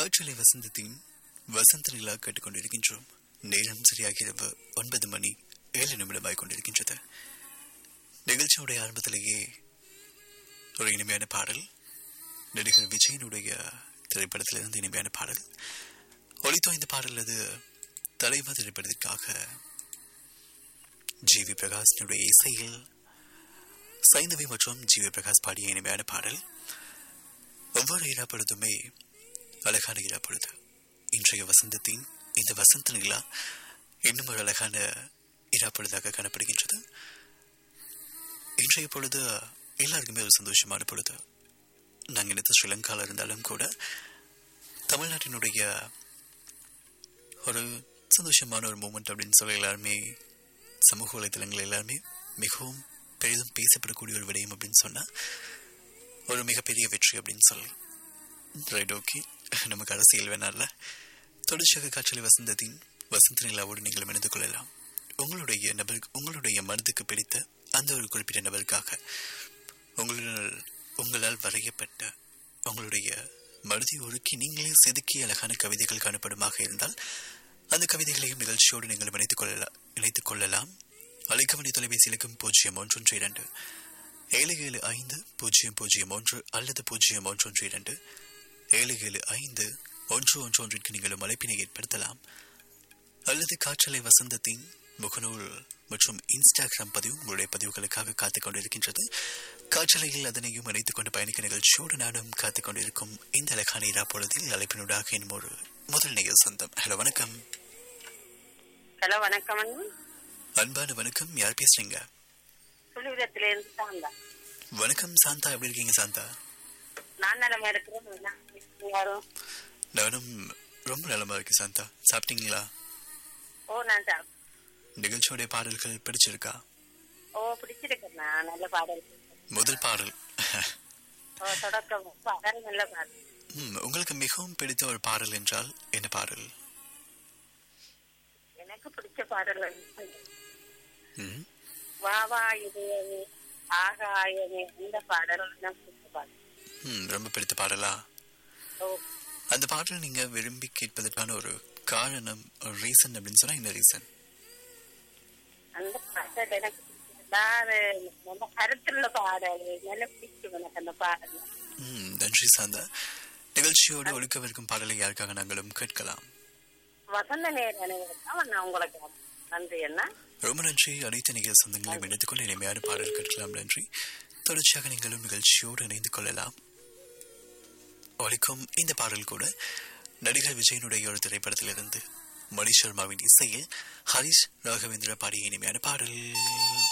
காற்றலை வசந்தத்தின் வசந்த நிலா கேட்டுக்கொண்டிருக்கின்றோம் நேரம் சரியாக இரவு ஒன்பது மணி ஏழு நிமிடமாய் கொண்டிருக்கின்றது நிகழ்ச்சியுடைய ஆரம்பத்திலேயே ஒரு இனிமையான பாடல் நடிகர் விஜயனுடைய திரைப்படத்திலிருந்து இனிமையான பாடல் ஒளித்தோ இந்த பாடல் அது தலைவா திரைப்படத்திற்காக ஜி வி பிரகாஷனுடைய இசையில் சைந்தவி மற்றும் ஜி வி பிரகாஷ் பாடிய இனிமையான பாடல் ஒவ்வொரு இராப்பொழுதுமே அழகான இராப்பொழுது இன்றைய வசந்தத்தின் இந்த வசந்த நிலா இன்னும் ஒரு அழகான இராப்பொழுதாக காணப்படுகின்றது இன்றைய பொழுது எல்லாருக்குமே ஒரு சந்தோஷமான பொழுது நாங்கள் இந்த ஸ்ரீலங்காவில் இருந்தாலும் கூட தமிழ்நாட்டினுடைய ஒரு சந்தோஷமான ஒரு மூமெண்ட் அப்படின்னு சொல்லி எல்லாருமே சமூக வலைதளங்கள் எல்லாருமே மிகவும் பெரிதும் பேசப்படக்கூடிய ஒரு விடயம் அப்படின்னு சொன்னால் ஒரு மிகப்பெரிய வெற்றி அப்படின்னு சொல்லி ரைட் ஓகே நமக்கு அரசியல் வேணாம்ல தொடர்ச்சியாக காற்றலை வசந்தத்தின் வசந்த நிலாவோடு நீங்கள் இணைந்து கொள்ளலாம் உங்களுடைய நபர் உங்களுடைய மனதுக்கு பிடித்த அந்த ஒரு குறிப்பிட்ட நபருக்காக உங்களுடன் உங்களால் வரையப்பட்ட உங்களுடைய மனதை ஒருக்கி நீங்களே செதுக்கி அழகான கவிதைகள் காணப்படுமாக இருந்தால் அந்த கவிதைகளையும் நிகழ்ச்சியோடு நீங்கள் இணைத்துக் கொள்ளலாம் இணைத்துக் கொள்ளலாம் அழைக்கவணி தொலைபேசி இலக்கம் பூஜ்ஜியம் ஒன்றொன்று இரண்டு ஏழு ஏழு ஐந்து பூஜ்ஜியம் பூஜ்ஜியம் ஒன்று அல்லது பூஜ்ஜியம் ஒன்றொன்று இரண்டு ஏழு ஏழு ஐந்து ஒன்று ஒன்று ஒன்றிற்கு நீங்களும் அழைப்பினை ஏற்படுத்தலாம் அல்லது காற்றலை வசந்தத்தின் முகநூல் மற்றும் இன்ஸ்டாகிராம் பதிவு உங்களுடைய பதிவுகளுக்காக காத்துக் கொண்டிருக்கின்றது காற்றலையில் அதனையும் இணைத்துக் கொண்டு பயணிக்க நிகழ்ச்சியோடு நானும் காத்துக் கொண்டிருக்கும் இந்த அழகான இரா பொழுதில் அழைப்பினூடாக இன்னும் ஒரு முதல் நேயர் சொந்தம் ஹலோ வணக்கம் ஹலோ வணக்கம் அண்ணா அன்பான வணக்கம் யார் பேசுறீங்க சுழிவிடத்துல இருந்து தாங்க வணக்கம் சாந்தா எப்படி இருக்கீங்க சாந்தா நான் நிலமா இருக்கிறேன் அண்ணா. யாரும் நானும் ரொம்ப நலமா இருக்கேன் சாந்தா சாப்பிட்டீங்களா ஓ நான் சாப் நிகழ்ச்சியோடைய பாடல்கள் பிடிச்சிருக்கா ஓ பிடிச்சிருக்கேண்ணா நல்ல பாடல் முதல் பாடல் ஓ தொடக்கம் பாடல் நல்ல பாடல் ம், உங்களுக்கு மிகவும் பிடித்த ஒரு பாடல் என்றால் என்ன பாடல் எனக்கு பிடிச்ச பாடல் வந்து ம், வா வா இதயமே ஆகாயமே இந்த பாடல் நான் பிடிச்ச பாடல் ம், ரொம்ப பிடித்த பாடலா ஓ அந்த பாடல் நீங்க விரும்பி கேட்பதற்கான ஒரு காரணம் ஒரு ரீசன் அப்படின்னு சொன்னா என்ன ரீசன் அந்த பாடல் எனக்கு பிடிச்சதா, அது நல்ல கருத்துள்ள பாடல் நல்ல பிடிக்கும் எனக்கு அந்த பாடல் ம், நன்றி சாந்தா நிகழ்ச்சியோடு ஒழுக்கவிருக்கும் பாடலை யாருக்காக நாங்களும் கேட்கலாம் வசந்த நேர அனைவருக்கும் நான் உங்களுக்கு நன்றி அண்ணா ரொம்ப நன்றி அனைத்து நிகழ் சொந்தங்களையும் இணைத்துக் கொள்ள இனிமையான பாடல் கேட்கலாம் நன்றி தொடர்ச்சியாக நீங்களும் நிகழ்ச்சியோடு இணைந்து கொள்ளலாம் ஒலிக்கும் இந்த பாடல் கூட நடிகர் விஜயனுடைய ஒரு திரைப்படத்திலிருந்து மணி சர்மாவின் இசையில் ஹரிஷ் ராகவேந்திர பாடிய இனிமையான பாடல்